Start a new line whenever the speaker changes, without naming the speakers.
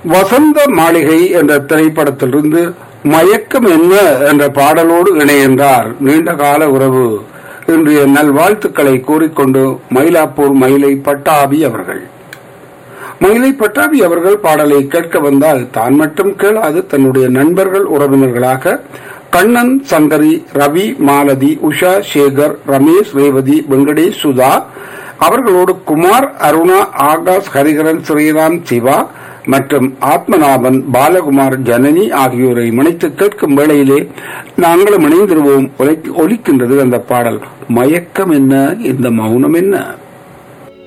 வசந்த மாளிகை என்ற திரைப்படத்திலிருந்து மயக்கம் என்ன என்ற பாடலோடு இணைகின்றார் நீண்ட கால உறவு இன்றைய நல்வாழ்த்துக்களை கூறிக்கொண்டு மயிலாப்பூர் மயிலை பட்டாபி அவர்கள் மயிலை பட்டாபி அவர்கள் பாடலை கேட்க வந்தால் தான் மட்டும் கேளாது தன்னுடைய நண்பர்கள் உறவினர்களாக கண்ணன் சங்கரி ரவி மாலதி உஷா சேகர் ரமேஷ் ரேவதி வெங்கடேஷ் சுதா அவர்களோடு குமார் அருணா ஆகாஷ் ஹரிகரன் ஸ்ரீராம் சிவா மற்றும் ஆத்மநாபன் பாலகுமார் ஜனனி ஆகியோரை இணைத்து கேட்கும் வேளையிலே நாங்களும் இணைந்திருவோம் ஒலிக்கின்றது அந்த பாடல் மயக்கம் என்ன இந்த மௌனம் என்ன